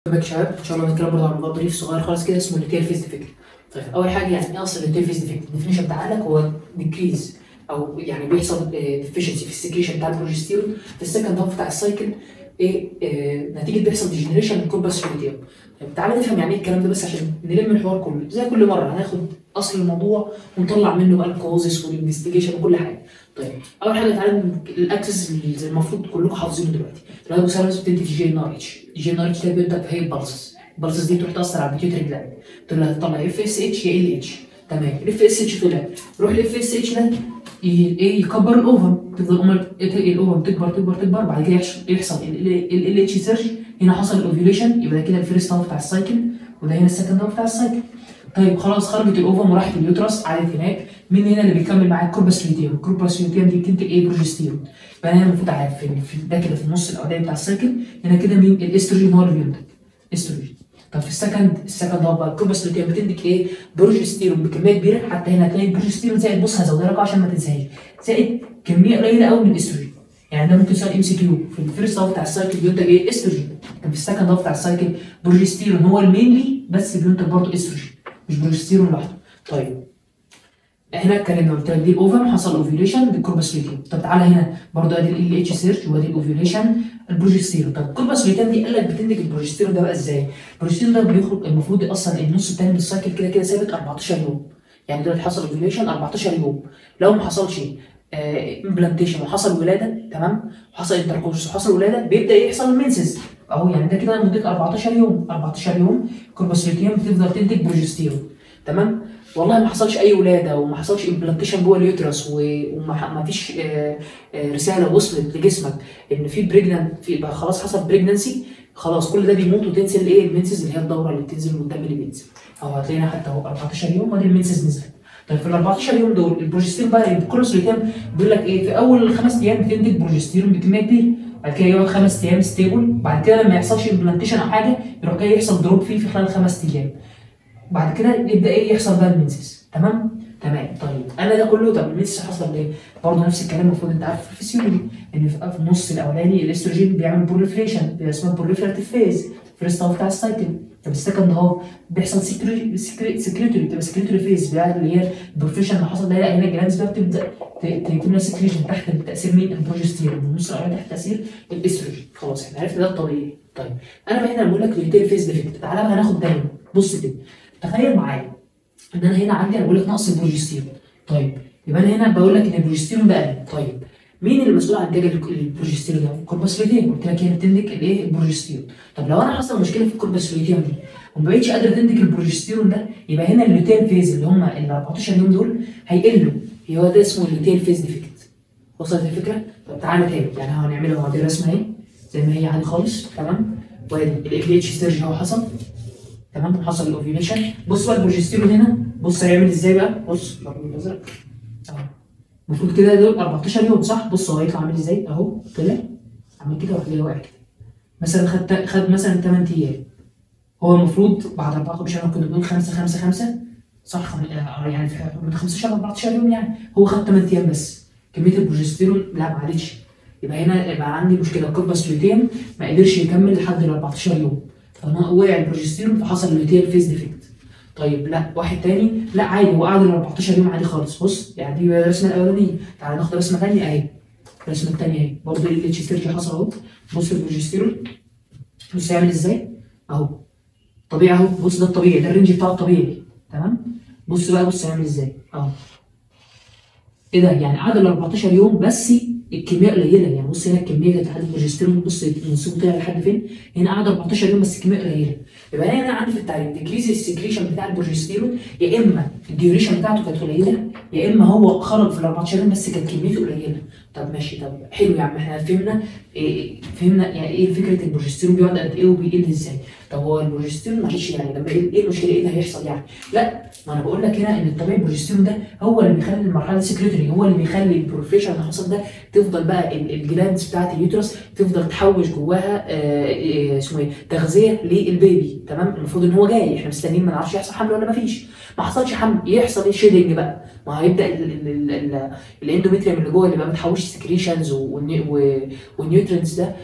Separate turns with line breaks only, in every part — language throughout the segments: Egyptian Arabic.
شباب شباب ان شاء الله نتكلم برضه عن موضوع ظريف صغير خالص كده اسمه التيل فيز ديفكت طيب اول حاجه يعني ايه اصلا التيل فيز ديفكت الديفينيشن بتاعها لك هو ديكريز او يعني بيحصل ديفيشنسي في السكريشن بتاع البروجستيرون في السكند هاف بتاع السايكل ايه آه نتيجه بيحصل ديجنريشن للكوربس لوتيوم طيب تعالى نفهم يعني ايه الكلام ده بس عشان نلم الحوار كله زي كل مره هناخد اصل الموضوع ونطلع منه بقى الكوزز والانفستيجيشن وكل حاجه طيب اول حاجه تعالى الاكسس اللي المفروض كلكم حافظينه دلوقتي دلوقتي مثلا بتدي في جي ان ار اتش جي ان ار اتش ده بيبدا في هي البلسز البلسز دي تروح تاثر على البيتيوتري جلاند تقول لها تطلع اف اس اتش يا ال اتش تمام الاف اس اتش طلع روح الاف اس اتش ده ايه يكبر الاوفم تفضل الأم- الاوفم تكبر تكبر تكبر بعد كده يحصل يحصل ال اتش سيرج هنا حصل الاوفيوليشن يبقى ده كده الفيرست هاف بتاع السايكل وده هنا السكند هاف بتاع السايكل طيب خلاص خرجت الاوفم وراحت اليوترس قعدت هناك مين هنا اللي بيكمل معاك الكوربس لوتيوم الكوربس لوتيوم دي بتنتج ايه بروجستيرون يبقى انا المفروض عارف في في- ده كده في النص الاولاني بتاع السايكل هنا كده مين الاستروجين هو اللي بينتج استروجين طب في السكند السكند هاف بقى الكوربس لوتيوم بتنتج ايه بروجستيرون بكميه كبيره حتى هنا هتلاقي البروجستيرون زائد بص هزودها لك عشان ما تنساهاش زائد كميه قليله قوي من الاستروجين يعني ده ممكن سؤال ام سي كيو في الفيرست هاف بتاع السايكل بينتج ايه استروجين طب في السكند هاف بتاع السايكل بروجستيرون هو المينلي بس بينتج برضه استروجين مش بروجستيرون لوحده طيب هنا اتكلمنا قلت لك دي الاوفم حصل اوفيوليشن بالكوربس لوتيوم طب تعالى هنا برضه ادي ال اتش سيرش وادي الاوفيوليشن البروجستيرون طب الكوربس لوتيوم دي قال لك بتنتج البروجستيرون ده بقى ازاي؟ البروجستيرون ده بيخرج المفروض اصلا النص الثاني من السايكل كده كده ثابت 14 يوم يعني دلوقتي حصل اوفيوليشن 14 يوم لو ما حصلش امبلانتيشن وحصل ولاده تمام وحصل انتركورس وحصل ولاده بيبدا يحصل المنسز اهو يعني ده كده مدته 14 يوم 14 يوم الكوربس لوتيوم بتفضل تنتج بروجستيرون تمام والله ما حصلش اي ولاده وما حصلش امبلانتيشن جوه اليوترس و- وما ح- ما فيش آه، آه، رساله وصلت لجسمك ان في بريجننت في بقى خلاص حصل بريجننسي خلاص كل ده بيموت وتنزل ايه المنسز اللي هي الدوره اللي بتنزل والدم اللي بينزل اهو هتلاقينا حتى اهو 14 يوم وادي المنسز نزلت طيب في ال 14 يوم دول البروجستيرون بقى الكورس اللي كان بيقول لك ايه في اول خمس ايام بتنتج بروجستيرون بكميه كبيره بعد كده يقعد خمس ايام ستيبل بعد كده لما يحصلش امبلانتيشن او حاجه يروح جاي يحصل دروب فيه في خلال خمس ايام بعد كده يبدا ايه يحصل بقى المنسس تمام تمام طيب انا ده كله طب المنسس حصل ليه؟ برضه نفس الكلام المفروض انت عارف في الفسيولوجي ان في في النص الاولاني الاستروجين بيعمل بوليفريشن بيبقى اسمها بوليفراتيف فيز فيرست هاف بتاع السايكل طب السكند هاف بيحصل سكريتوري بتبقى سكريتوري فيز بقى اللي هي البوليفريشن اللي حصل ده لا هنا الجلاندز بقى بتبدا ت- تكون لها سكريشن تحت تاثير مين؟ البروجستيرون النص الاولاني تحت تاثير الاستروجين خلاص احنا عرفنا ده الطبيعي طيب انا بقى هنا بقول لك ريتيل فيز ديفكت تعالى بقى هناخد دايما بص كده تخيل معايا ان انا هنا عندي انا بقول لك نقص البروجستيرون طيب يبقى انا هنا بقول لك ان البروجستيرون ده قل طيب مين اللي مسؤول عن انتاج ال- البروجستيرون ده؟ الكوربس لوتيوم قلت لك هي بتنتج الايه؟ البروجستيرون طب لو انا حصل مشكله في الكوربس لوتيوم دي وما بقتش قادره تنتج البروجستيرون ده يبقى هنا اللوتيل فيز اللي هم ال 14 يوم دول هيقلوا هو ده اسمه اللوتيل فيز ديفكت وصلت الفكره؟ طب تعالى تاني يعني هنعملها اهو دي الرسمه اهي زي ما هي عادي خالص تمام وادي الاف اتش سيرج اهو حصل تمام وحصل الاوفيوليشن بص بقى البروجستيرون هنا بص هيعمل ازاي بقى بص الرقم الازرق اهو المفروض كده دول 14 يوم صح بص هو هيطلع عامل ازاي اهو طلع عامل كده وهتلاقيه واقع كده مثلا خد خد مثلا 8 ايام هو المفروض بعد 14 يوم كنا بنقول 5 5 5 صح خم- آه، يعني في من 15 ل 14 يوم يعني هو خد 8 ايام بس كميه البروجستيرون لا ما عادتش يبقى هنا يبقى عندي مشكله الكوربس لوتيم ما قدرش يكمل لحد ال 14 يوم فهنا وقع البروجستيرون فحصل لوتيل فيز ديفكت طيب لا واحد تاني لا عادي هو قعد ال 14 يوم عادي خالص بص يعني دي الرسمه الاولانيه تعالى ناخد رسمه ثانيه اهي الرسمه الثانيه اهي برضه ال اتش سيرج حصل اهو بص البروجستيرون بص هيعمل ازاي اهو طبيعي اهو بص ده الطبيعي ده الرينج بتاعه الطبيعي تمام بص بقى بص هيعمل ازاي اهو ايه ده يعني قعد ال 14 يوم بس الكميه قليله يعني بص هنا الكميه كانت عند البروجستيرون بص المنسوب طلع لحد فين هنا قعد 14 يوم بس الكميه قليله يبقى انا هنا عندي في التعريف ديكريز السكريشن بتاع البروجستيرون يا اما الديوريشن بتاعته كانت قليله يا اما هو خرج في ال 14 يوم بس كانت كميته قليله طب ماشي طب حلو يا عم احنا فهمنا إيه فهمنا يعني ايه فكره البروجستيرون بيقعد قد ايه وبيقل ازاي طب هو البروجستيرون معلش يعني لما ايه إيه المشكله ايه اللي هيحصل يعني لا ما انا بقول لك هنا ان الطبيعي البروجستيرون ده هو اللي بيخلي المرحله السكريتوري هو اللي بيخلي البروفريشن اللي حصل ده تفضل بقى ال- الجلاندز بتاعت اليوترس تفضل تحوش جواها آه، آه، اسمه ايه تغذيه للبيبي تمام المفروض ان هو جاي احنا مستنيين ما نعرفش يحصل حمل ولا ما فيش ما حصلش حمل يحصل ايه شيدنج بقى ما هيبدا ال- ال- ال- الاندوميتريوم اللي جوه اللي بقى متحوش سكريشنز والنيوترينز ده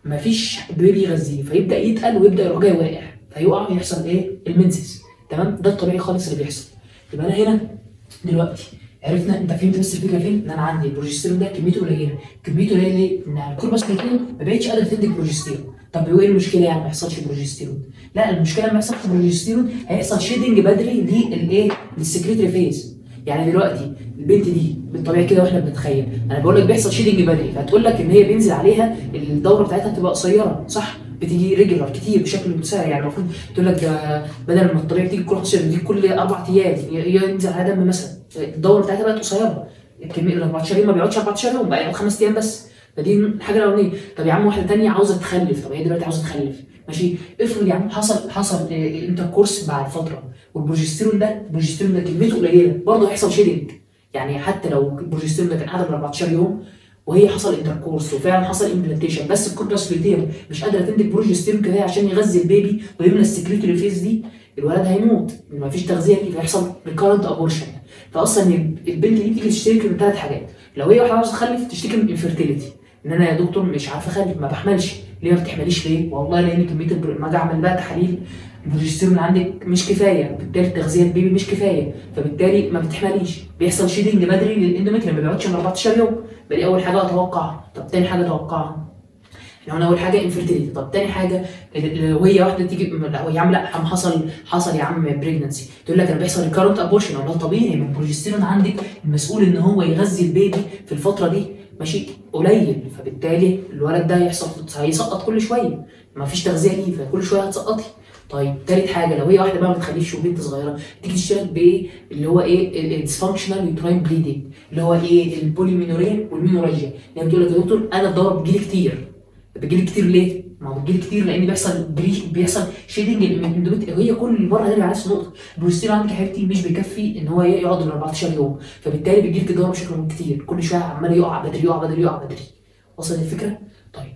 مفيش بيبي يغذيه فيبدا يتقل ويبدا يروح جاي واقع فيقع يحصل ايه المنسس تمام ده الطبيعي خالص اللي بيحصل يبقى انا هنا دلوقتي عرفنا انت فهمت بس الفكره فين؟ ان انا عندي البروجستيرون ده كميته قليله، كميته قليله ليه؟ ان الكوربس كريتين ما بقتش قادره تنتج بروجستيرون، طب هو ايه المشكله يعني ما يحصلش بروجستيرون؟ لا المشكله لما يحصل بروجستيرون هيحصل شيدنج بدري للايه؟ للسكريتري فيز، يعني دلوقتي البنت دي بالطبيعي كده واحنا بنتخيل انا بقول لك بيحصل شيدنج بدري فهتقول لك ان هي بينزل عليها الدوره بتاعتها بتبقى قصيره صح؟ بتيجي ريجولار كتير بشكل متسارع يعني المفروض تقول لك ده بدل ما الطبيعي بتيجي كل 11 دي كل اربع ايام ينزل عليها دم مثلا الدوره بتاعتها بقت قصيره الكميه ال 14 يوم ما بيقعدش 14 يوم بقى يقعد خمس ايام بس فدي الحاجه الاولانيه طب يا عم واحده ثانيه عاوزه تخلف طب هي دلوقتي عاوزه تخلف ماشي افرض يا عم حصل حصل انتركورس بعد فتره والبروجستيرون ده البروجستيرون ده كميته قليله برضه هيحصل شيدنج يعني حتى لو البروجستيرون ده كان قاعد 14 يوم وهي حصل انتركورس وفعلا حصل امبلانتيشن بس الكوربس لوتيم مش قادره تنتج بروجستيرون كده عشان يغذي البيبي ويملى السكريتوري فيز دي الولد هيموت ما فيش تغذيه ليه فيحصل ريكارنت ابورشن فاصلا البنت دي بتيجي تشتكي من ثلاث حاجات لو هي واحده عاوزه تخلف تشتكي من انفيرتيليتي ان انا يا دكتور مش عارفه اخلف ما بحملش ليه ما بتحمليش ليه؟ والله لان كميه البر... ما اجي اعمل بقى تحاليل البروجستيرون عندك مش كفايه بالتالي تغذيه البيبي مش كفايه فبالتالي ما بتحمليش بيحصل شيدنج بدري للاندوميتريوم ما بيقعدش من 14 يوم دي اول حاجه اتوقعها طب تاني حاجه اتوقعها لو انا اول حاجه انفيرتيليتي طب تاني حاجه وهي واحده تيجي لا يا عم لا عم حصل حصل يا عم بريجنسي تقول لك انا بيحصل ريكارنت ابورشن والله طبيعي من البروجستيرون عندك المسؤول ان هو يغذي البيبي في الفتره دي ماشي قليل فبالتالي الولد ده هيحصل هيسقط كل شويه ما فيش تغذيه ليه فكل شويه هتسقطي طيب تالت حاجه لو هي واحده بقى ما بتخلفش وبنت صغيره تيجي تشتغل بايه اللي هو ايه الديسفانكشنال يوتراين بليدنج اللي هو ايه البوليمينوريا والمينوريجيا اللي بتقول لك يا دكتور انا الدوره بتجيلي كتير بتجيلي كتير ليه؟ ما هو بتجيلي كتير لان بيحصل بريش بيحصل شيدنج الاندوميت هي كل مره هنرجع على نفس النقطه البروستيرون عندك يا حبيبتي مش بيكفي ان هو يقعد ال 14 يوم فبالتالي بيجيلك الدوره بشكل كتير كل شويه عمال يقع بدري يقع بدري يقع بدري وصلت الفكره؟ طيب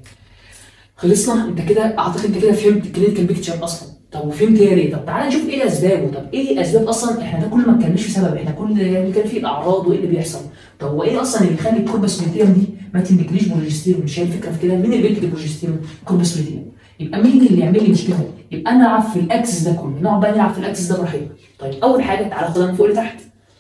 خلصنا انت كده اعتقد انت كده فهمت كلينيكال بيكتشر اصلا طب وفهمت هي ليه؟ طب تعالى نشوف ايه اسبابه، طب ايه اسباب اصلا احنا ده كل ما اتكلمناش في سبب، احنا كل اللي كان فيه الاعراض وايه اللي بيحصل، طب هو ايه اصلا اللي يخلي الكوربس لوتيوم دي ما تنتجليش بروجستيرون؟ مش هي الفكره في كده؟ مين اللي بينتج البروجستيرون؟ الكوربس لوتيوم. يبقى مين اللي يعمل لي مشكله؟ يبقى انا العب في الاكسس ده كله، نقعد بقى نلعب في الاكسس ده براحتنا. طيب اول حاجه تعالى خدها من فوق لتحت.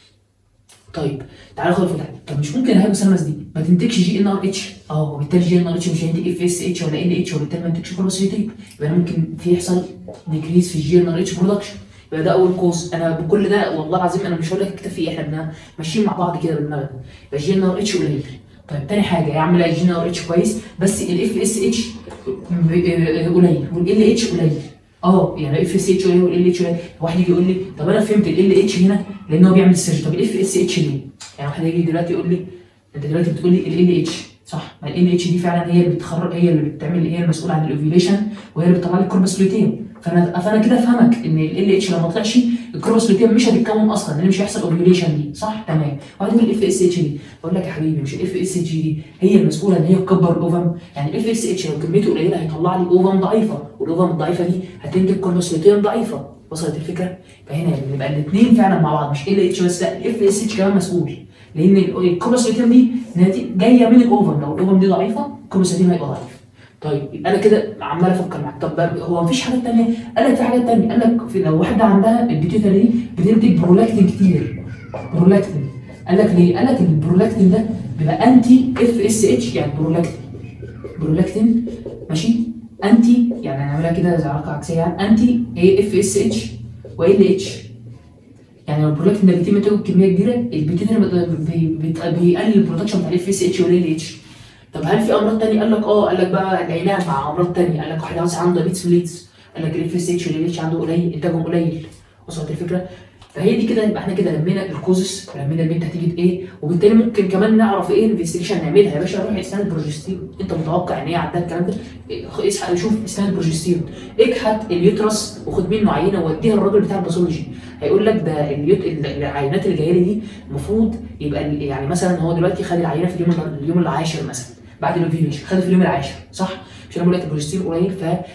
طيب تعالى خد فوق لتحت، طب مش ممكن الهايبوثالامس دي ما تنتجش جي ان ار اتش؟ اه وبالتالي جي ان ار اتش مش هينتج اف اس اتش ولا ال اتش وبالتالي ما ينتجش كوربس لوتيوم، يبقى انا ممكن في يحصل ديكريز في الجي ان ار اتش برودكشن. يبقى ده اول كوز انا بكل ده والله العظيم انا مش هقول لك اكتفي احنا ماشيين مع بعض كده بالدماغ يبقى الجي ان ار اتش قليل طيب تاني حاجه يا عم لا الجي ان ار اتش كويس بس الاف اس اتش قليل والال اتش قليل اه يعني الاف اس اتش قليل والال اتش قليل واحد يجي يقول لي طب انا فهمت ال اتش هنا لان هو بيعمل سيرش طب الاف اس اتش ليه؟ يعني واحد يجي دلوقتي يقول لي انت دلوقتي بتقول لي ال اتش صح ما ال اتش دي فعلا هي اللي بتخرج هي اللي بتعمل هي المسؤوله عن الاوفيليشن وهي اللي بتطلع لي الكوربس لوتيوم فانا فانا كده افهمك ان ال اتش لو ما طلعش الكروس لوتيوم مش هتتكون اصلا لان مش هيحصل اوفيوليشن دي صح تمام وبعدين الاف اس اتش دي بقول لك يا حبيبي مش الاف اس اتش دي هي المسؤوله ان هي تكبر الاوفم يعني الاف اس اتش لو كميته قليله هيطلع لي اوفم ضعيفه والاوفم الضعيفه دي هتنتج كروس لوتيوم ضعيفه وصلت الفكره فهنا يبقى الاثنين فعلا مع بعض مش ال اتش بس لا الاف اس اتش كمان مسؤول لان الكروس لوتيوم دي جايه من الاوفم لو الاوفم دي ضعيفه الكروس لوتيوم هيبقى ضعيف طيب يبقى انا كده عمال افكر معاك طب هو مفيش حاجات تانية قال لك في حاجات تانية قال لك في لو واحده عندها البيتيوتري دي بتنتج برولاكتين كتير برولاكتين قال لك ليه؟ قال لك البرولاكتين ده بيبقى انتي اف اس اتش يعني برولاكتين برولاكتين ماشي انتي يعني هنعملها كده زي علاقه عكسيه يعني انتي اي اف اس اتش وال اتش يعني لو البرولاكتين ده بيتم انتاجه بكميه كبيره البيتيوتري بيقلل البرودكشن بتاع الاف اس اتش والال اتش طب هل في امراض تانية؟ قال لك اه قال لك بقى العلاج مع امراض تانية قال لك واحد مثلا عنده دايبيتس ميليتس قال لك الاف اس اتش والال اتش عنده قليل انتاجهم قليل وصلت الفكره؟ فهي دي كده يبقى احنا كده لمينا الكوزس ولمينا البنت هتيجي ايه وبالتالي ممكن كمان نعرف ايه انفستيجيشن نعملها يا باشا روح اسنان البروجستيرون انت متوقع ان هي عندها الكلام ده اسحق شوف اسنان البروجستيرون اكحت اليوترس وخد منه عينه ووديها الراجل بتاع الباثولوجي هيقول لك ده اليوت العينات اللي جايه لي دي المفروض يبقى يعني مثلا هو دلوقتي خد العينه في اليوم اليوم العاشر مثلا بعد الاوفيوليشن خد في اليوم العاشر صح مش انا بقول لك البروجستيرون قليل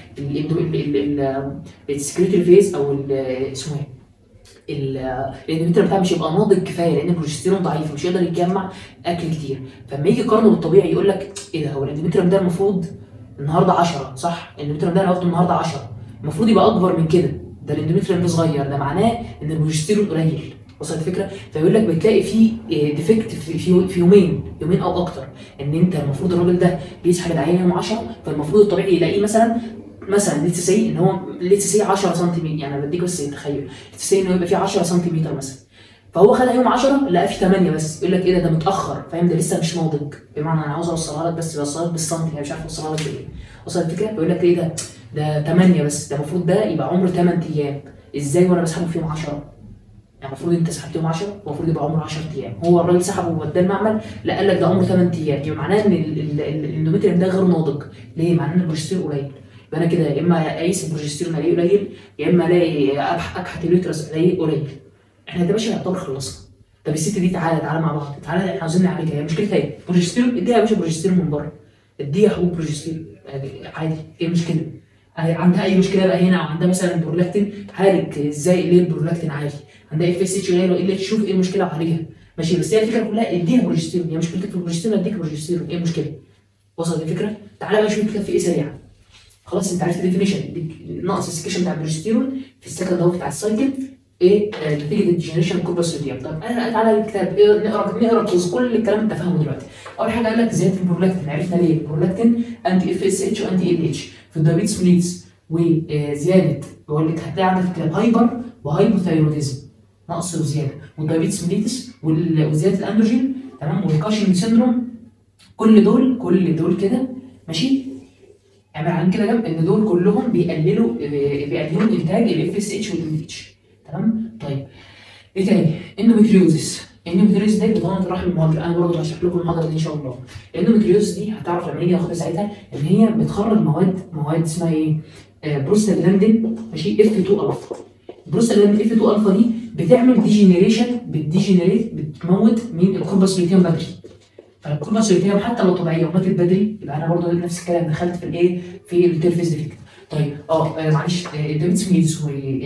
فالسكريتوري فيز او اسمه ايه الاندوميتر بتاعه مش هيبقى ناضج كفايه لان البروجستيرون ضعيف مش هيقدر يتجمع اكل كتير فلما يجي يقارنه بالطبيعي يقول لك ايه ده هو الاندوميتر ده المفروض النهارده 10 صح الاندوميتريوم ده انا واخده النهارده 10 المفروض يبقى اكبر من كده ده الاندوميتريوم ده صغير ده معناه ان البروجستيرون قليل وصلت الفكره فيقول لك بتلاقي في ديفكت في, في, في يومين يومين او اكتر ان انت المفروض الراجل ده بيسحب العينه يوم 10 فالمفروض الطبيعي يلاقيه مثلا مثلا ليتس سي ان هو ليتس سي 10 سم يعني انا بديك بس تخيل ليتس سي انه يبقى فيه 10 سم مثلا فهو خدها يوم 10 لقى فيه 8 بس يقول لك ايه ده ده متاخر فاهم ده لسه مش ناضج بمعنى انا عاوز اوصلها لك بس بوصلها لك بالسنتي يعني مش عارف اوصلها لك بايه وصل الفكره بيقول لك ايه ده ده 8 بس ده المفروض ده يبقى عمره 8 ايام ازاي وانا بسحبه فيهم 10 يعني المفروض انت سحبتهم 10 المفروض يبقى عمره 10 ايام هو الراجل سحبه ووداه المعمل لا قال لك ده عمره 8 ايام يبقى معناه ان ال- ال- ال- الاندوميتريوم ده غير ناضج ليه؟ معناه ان البروجستيرون قليل يبقى انا كده يا اما اقيس البروجستيرون الاقيه قليل يا اما الاقي أبح- اكحت اليوترس الاقيه قليل احنا يا باشا يعتبر خلصنا طب الست دي تعالى تعالى مع بعض تعالى احنا عاوزين نعالجها هي مشكلتها ايه؟ بروجستيرون اديها يا باشا بروجستيرون من بره اديها حبوب بروجستيرون يعني عادي ايه المشكله؟ عندها اي مشكله بقى هنا او عندها مثلا برولاكتين عالج ازاي ليه البرولاكتين عالي عندها اف اس اتش قليل والا تشوف ايه المشكله وعالجها ماشي بس هي الفكره كلها اديها بروجستيرون هي مشكلتك في البروجستيرون اديك بروجستيرون ايه المشكله؟ وصلت الفكره؟ تعالى بقى شوف الكتاب في ايه سريعا خلاص انت عرفت الديفينيشن ناقص السكشن بتاع البروجستيرون في السكند اهو بتاع السايكل ايه آه، نتيجه الديجنريشن كورباسوليديوم طب انا تعالى الكتاب إيه نقرا نقرا كوز كل الكلام انت فاهمه دلوقتي اول حاجه قال لك زياده البرولاكتين عرفنا ليه البرولاكتين انتي اف اس اتش وانتي ال اتش في الدايابيتس ميليتس وزياده بقول لك هتلاقي عندك في الكتاب هايبر وهايبوثايروديزم نقص وزياده والدايابيتس ميليتس وال- وزياده الاندروجين تمام والكاشن سيندروم كل دول كل دول كده ماشي اعمل عليهم كده جنب ان دول كلهم بيقللوا بيقللوا انتاج الاف اس اتش والام اتش تمام طيب ايه تاني اندوميتريوزس الاندوميتريوزس دي بطانه الرحم المهاجر انا برضه هشرح لكم المحاضره دي ان شاء الله الاندوميتريوزس دي هتعرف لما نيجي ناخدها ساعتها ان هي بتخرج مواد مواد اسمها ايه؟ آه بروستاجلاندين ماشي اف 2 الفا البروستاجلاندين اف 2 الفا دي بتعمل ديجنريشن بتديجنريت بتموت مين الكوربس لوتيوم بدري فالكوربس لوتيوم حتى لو طبيعيه وماتت بدري يبقى انا برضه نفس الكلام دخلت في الايه في التيرفيس ديفكت طيب اه آه، معلش الديفيتس ميدز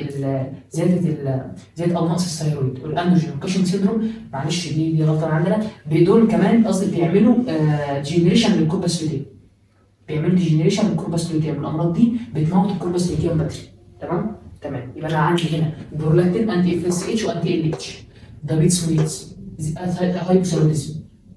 وزياده ال- زياده او نقص الثيرويد والاندروجين والكاشن سيندروم معلش دي دي غلطه من عندنا دول كمان قصدي بيعملوا جينيريشن للكوربس لوتيوم بيعملوا ديجنريشن للكوربس لوتيوم الامراض دي بتموت الكوربس لوتيوم بدري تمام تمام يبقى انا عندي هنا برولاكتين انتي اف اس اتش وانتي ال اتش دايابيتس ميدز هايبوثايروديزم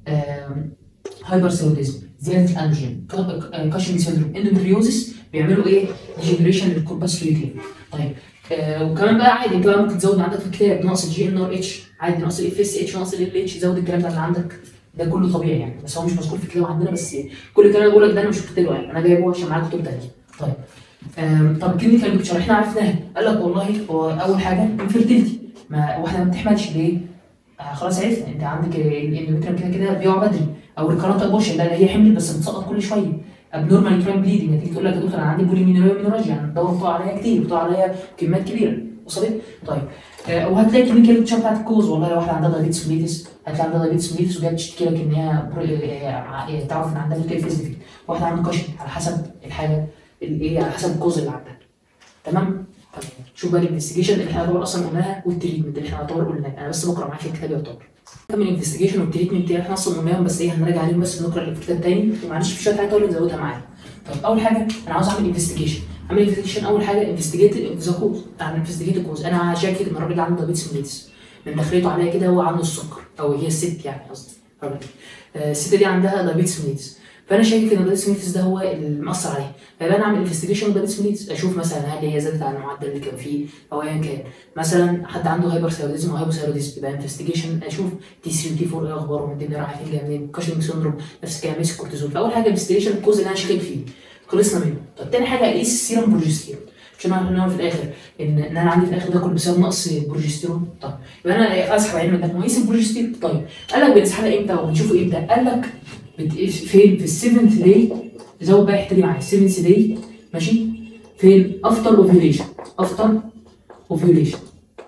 هايبر ثيروديزم زياده الاندروجين كاشن سيندروم اندوميتريوزس بيعملوا ايه؟ ديجنريشن للكوربس لوتيوم طيب آه وكمان بقى عادي انت بقى ممكن تزود عندك في الكتاب ناقص الجي ان ار اتش عادي ناقص الاف اس اتش ناقص ال اتش زود الكلام ده اللي عندك ده كله طبيعي يعني بس هو مش مذكور في الكتاب عندنا بس كل الكلام اللي بقول لك ده انا مش كاتبه يعني انا جايبه عشان معايا كتب تانيه طيب آم، طب الكلينيكال بيكتشر احنا عرفناها قال لك والله هو اول حاجه انفيرتيلتي ما واحده ما بتحملش ليه؟ آه خلاص عرفنا انت عندك الاندوميتريوم كده كده بيقع بدري او ريكارنت ابوشن ده اللي هي حمل بس بتسقط كل شويه ابنورمال تراين بليدنج تيجي تقول لك يا دكتور انا عندي بوليمينوريا مينوراجيا يعني الدوره بتقع عليا كتير بتقع عليا كميات كبيره وصلت؟ طيب آه وهتلاقي كلينيكال بيكتشر بتاعت الكوز والله لو واحده عندها دايابيتس ميليتس هتلاقي عندها دايابيتس ميليتس وجايه بتشتكي لك ان هي برو- آه، آه، تعرف ان عندها ميليكال فيزيك واحده عندها كاشن على حسب الحاجه الايه على حسب الكوز اللي عندها تمام طب شوف بقى الانفستيجيشن اللي احنا يعتبر اصلا قلناها والتريتمنت اللي احنا يعتبر قلناه انا بس بقرا معاك الكتاب يعتبر كمل الانفستيجيشن والتريتمنت اللي احنا اصلا قلناهم بس ايه هنراجع عليهم بس بنقرا اللي في الكتاب تاني ومعلش في شويه حاجات اقول نزودها معايا طيب اول حاجه انا عاوز اعمل انفستيجيشن اعمل انفستيجيشن اول حاجه انفستيجيت ذا كوز اعمل انفستيجيت الكوز انا شاكك ان الراجل عنده دايابيتس ميليتس من دخلته عليا كده هو عنده السكر او هي الست يعني قصدي راجل. آه، الست دي عندها دايابيتس ميليتس فانا شاكك ان الدايابيتس ميليتس ده هو اللي مأثر عليها فيبقى انا اعمل انفستيجيشن دايابيتس ميليتس اشوف مثلا هل هي زادت عن المعدل اللي كان فيه او ايا كان مثلا حد عنده هايبر ثايروديزم او هايبوثايروديزم يبقى انفستيجيشن اشوف تي 3 وتي 4 ايه اخبارهم الدنيا رايحه فين جايه منين كاشنج سندروم نفس الكلام ميسك كورتيزون فاول حاجه انفستيجيشن الكوز اللي انا شاكك فيه خلصنا منه طب تاني حاجه اقيس السيرم بروجستيرون عشان اعرف ان انا في الاخر ان ان انا عندي في الاخر ده كله بسبب نقص البروجستيرون طب يبقى انا اسحب عين من ده واقيس البروجستيرون طيب قال لك بنسحبها امتى وبنشوفه امتى قال لك بت- فين في السيفنث داي زود بقى الحته دي معايا السيفنث داي ماشي فين افتر اوفيوليشن افتر اوفيوليشن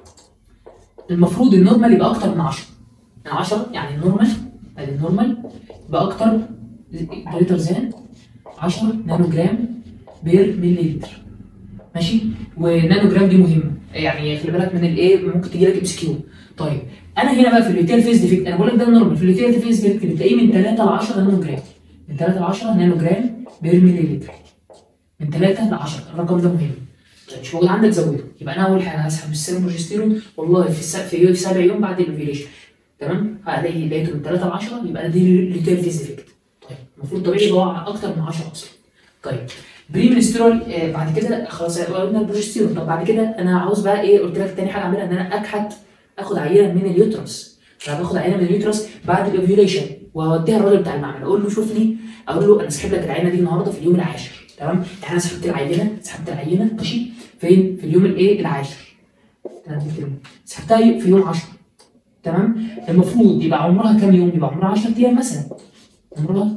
المفروض النورمال يبقى اكتر من 10 من 10 يعني النورمال ادي النورمال يبقى اكتر جريتر ذان 10 نانو جرام بير ملي لتر ماشي ونانو جرام دي مهمه يعني خلي بالك من الايه ممكن تجي لك ام كيو طيب انا هنا بقى في الريتيل فيز ديفكت انا بقول لك ده النورمال في الريتيل فيز ديفكت بتلاقيه من 3 ل 10 نانو جرام من 3 ل 10 نانو جرام بير ملي لتر من 3 ل 10 الرقم ده مهم طيب مش موجود عندك زوده يبقى انا اول حاجه هسحب السيرم بروجستيرون والله في الس- في في سابع يوم بعد الاوفيليشن تمام هلاقي لقيته من 3 ل 10 يبقى أنا دي ريتير فيز ديفكت طيب المفروض طبيعي يبقى اكتر من 10 اصلا طيب بريمنسترول آه بعد كده خلاص قلنا البروجستيرون طب بعد كده انا عاوز بقى ايه قلت لك تاني حاجه اعملها ان انا اكحت اخد عينه من اليوترس فباخد عينه من اليوترس بعد الاوفيوليشن واوديها الراجل بتاع المعمل اقول له شوف لي اقول له انا سحب لك العينه دي النهارده في اليوم العاشر تمام يعني انا سحبت العينه سحبت العينه ماشي فين في اليوم الايه العاشر تمام كده. سحبتها في يوم 10 تمام المفروض يبقى عمرها كام يوم يبقى عمرها 10 ايام مثلا عمرها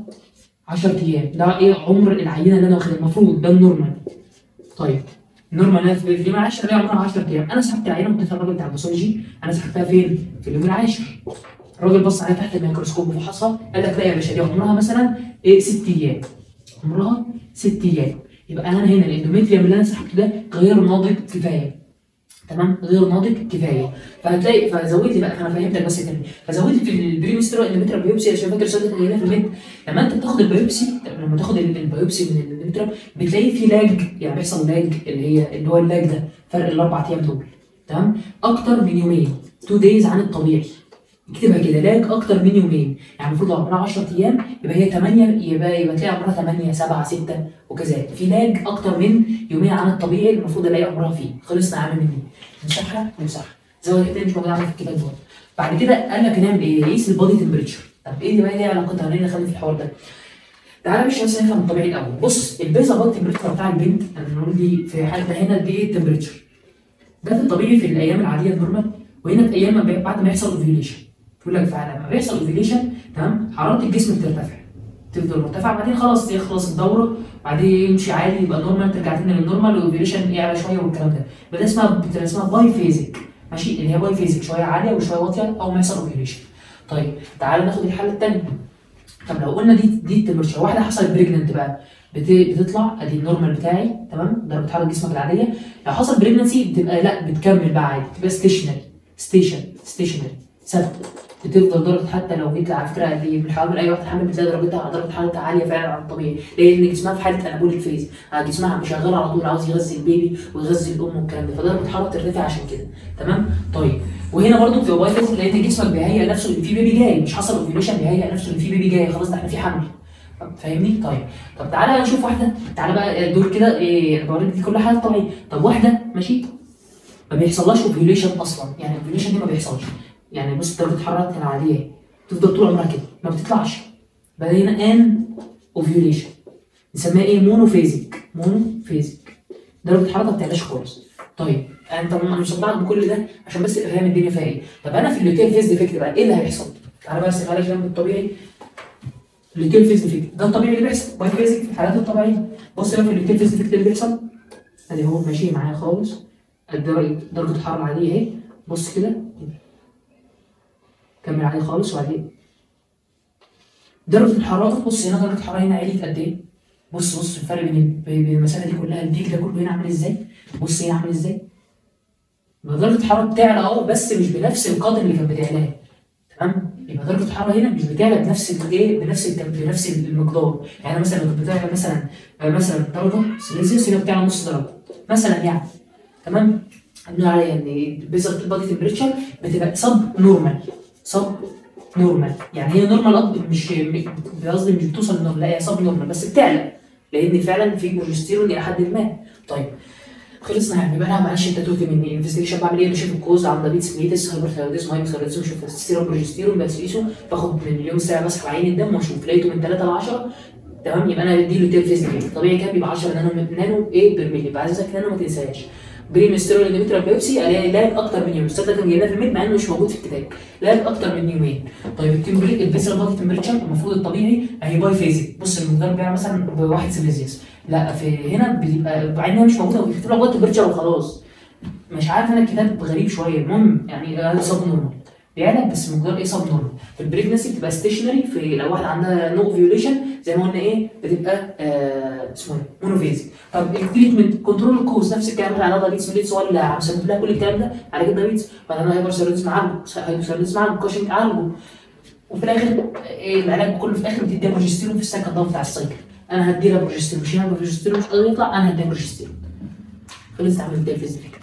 10 ايام ده ايه عمر العينه اللي انا واخدها المفروض ده النورمال طيب نورمال انا في اليوم العاشر اللي هي عمرها 10 ايام انا سحبت العينه واديتها الراجل بتاع الباثولوجي انا سحبتها فين؟ في اليوم العاشر الراجل بص عليها تحت الميكروسكوب وفحصها قال لك لا يا باشا دي عمرها مثلا ايه 6 ايام عمرها 6 ايام يبقى انا هنا الاندوميتريوم اللي انا سحبته ده غير ناضج كفايه تمام غير ناضج كفايه فهتلاقي فزود لي بقى انا فهمتك بس تاني فزود لي في البريمسترو اندوميتريال بيوبسي عشان فاكر السؤال ده كان جاي في الميد لما انت بتاخد البيوبسي لما تاخد ال- البيوبسي من الاندوميتريال بتلاقي في لاج يعني بيحصل لاج اللي هي اللي هو اللاج ده فرق الاربع ايام دول تمام اكتر من يومين 2 دايز عن الطبيعي اكتبها كده لاج اكتر من يومين يعني المفروض لو عمرها 10 ايام يبقى هي 8 يبقى يبقى تلاقي عمرها 8 7 6 وكذلك في لاج اكتر من يومين عن الطبيعي المفروض الاقي عمرها فيه خلصنا يا عم مني مساحه مساحه زاويه التاني مش موجود عندك في الكتاب برضه بعد كده قال لك نعمل ايه؟ نقيس البادي تمبريتشر طب ايه اللي بقى ليه علاقتها؟ ليه دخلنا في الحوار ده؟ تعالى مش بس نفهم الطبيعي الاول بص البيزا بادي تمبريتشر بتاع البنت انا نقول دي في حالتنا هنا دي ايه التمبريتشر ده في الطبيعي في الايام العاديه النورمال وهنا في ايام ما بي- بعد ما يحصل اوفيوليشن يقول لك فعلا لما بيحصل اوفيوليشن تمام حراره الجسم بترتفع تفضل مرتفع بعدين خلاص يخلص الدوره بعدين يمشي عادي يبقى نورمال ترجع تاني للنورمال والاوفيوليشن يعلى شويه والكلام ده يبقى ده اسمها بتبقى اسمها باي فيزيك ماشي اللي هي باي فيزيك شويه عاليه وشويه واطيه او ما يحصل اوفيوليشن طيب تعالى ناخد الحاله الثانيه طب لو قلنا دي دي التمبرتشر واحده حصلت بريجننت بقى بت- بتطلع ادي النورمال بتاعي تمام درجه حراره جسمك العاديه لو حصل بريجننسي بتبقى لا بتكمل بقى عادي بتبقى ستيشنري ستيشن ستيشنري ثابته بتفضل درجه حتى لو جيت على فكره دي من حوامل اي واحده حامل بتلاقي درجتها درجه حرارتها عاليه فعلا عن الطبيعي لان جسمها في حاله انابوليك فيز جسمها مش شغال على طول عاوز يغذي البيبي ويغذي الام والكلام ده فدرجه الحراره بترتفع عشان كده تمام طيب وهنا برضو بتبقى باي فيز لان جسمك بيهيئ نفسه ان في بيبي جاي مش حصل اوفيوليشن بيهيئ نفسه ان في بيبي جاي خلاص ده احنا في حمل فاهمني طيب طب تعالى نشوف واحده تعالى بقى دول كده ايه أنا بوريك دي كل حاجه طبيعيه طب واحده ماشي ما بيحصلهاش اوفيوليشن اصلا يعني الاوفيوليشن دي ما بيحصلش يعني بص درجه حرارتها العاديه تفضل طول عمرها كده ما بتطلعش بعدين ان اوفيوليشن نسميها ايه مونوفيزيك مونوفيزيك درجه حرارتها ما بتعلاش خالص طيب انت انا مصدعك بكل ده عشان بس تبقى فاهم الدنيا فيها ايه طب انا في اللوتيل فيز ديفكت بقى ايه اللي هيحصل تعالى بقى ارسم عليك جنب الطبيعي اللوتيل فيز ديفكت ده الطبيعي اللي بيحصل باي فيزيك في الحالات الطبيعيه بص بقى في اللوتيل فيز ديفكت اللي بيحصل ادي هو ماشي معايا خالص الدرجه درجه الحراره العاديه اهي بص كده كمل عادي خالص وبعدين درجه الحراره بص هنا درجه الحراره هنا عليت قد ايه بص بص الفرق بين بين المسافه دي كلها الديك ده كله هنا عامل ازاي بص هنا عامل ازاي يبقى درجه الحراره بتعلى اه بس مش بنفس القدر اللي كانت بتعلاه تمام يبقى درجه الحراره هنا مش بتعلى بنفس الايه بنفس التم- بنفس المقدار يعني مثلا لو كانت بتعلى مثلا آه، مثلا درجه سيليزيوس هنا بتعلى نص درجه مثلا يعني تمام بنقول عليها ان بيزر البادي تمبريتشر بتبقى سب نورمال سب نورمال يعني هي نورمال أب مش م- قصدي مش بتوصل للنورمال لا هي سب نورمال بس بتعلى لان فعلا في بروجستيرون الى حد ما طيب خلصنا يعني بقى معلش انت توتي مني انفستيجيشن بعمل ايه بشوف الكوز عند دايبيتس ميليتس هايبرثايروديزم هايبوثايروديزم اشوف الستيرون بروجستيرون بسقيسه باخد من اليوم الساعه بسحب عين الدم واشوف لقيته من 3 ل 10 تمام يبقى انا دي لوتيل فيز دي طبيعي كام يبقى 10 نانو نانو ايه بير يبقى عايزك نانو ما تنساش بريمسترول اندوميترال بيوبسي الاقي لاب اكتر من يوم الاستاذ ده كان جايبها في الميد مع انه مش موجود في الكتاب لاب اكتر من يومين طيب التمبريت البيسل بادي تمبريتشر المفروض الطبيعي اهي باي فيزيك بص المقدار بتاعها مثلا بواحد سيليزيوس لا في هنا بتبقى مع انها مش موجوده بيكتب لك بادي تمبريتشر وخلاص مش عارف انا الكتاب غريب شويه المهم يعني هذا سب نورمال بيعلى بس مقدار ايه سب نورمال في البريجنسي بتبقى ستيشنري في لو واحده عندها نو فيوليشن زي ما قلنا ايه بتبقى آه اسمه ايه مونوفيزي طب التريتمنت كنترول الكوز نفس الكلام على دايبيتس ميليتس ولا مسبب لها كل الكلام ده على كده دايبيتس بعدين هايبر سيروديزم عالجه هايبر سيروديزم عالجه كوشنج عالجه وفي الاخر إيه العلاج كله في الاخر بتديها بروجستيرون في السكند ضغط بتاع السايكل انا هدي لها بروجستيرون مش هنا بروجستيرون مش قادر يطلع انا هديها بروجستيرون خلينا نستعمل التيل فيز ديفكت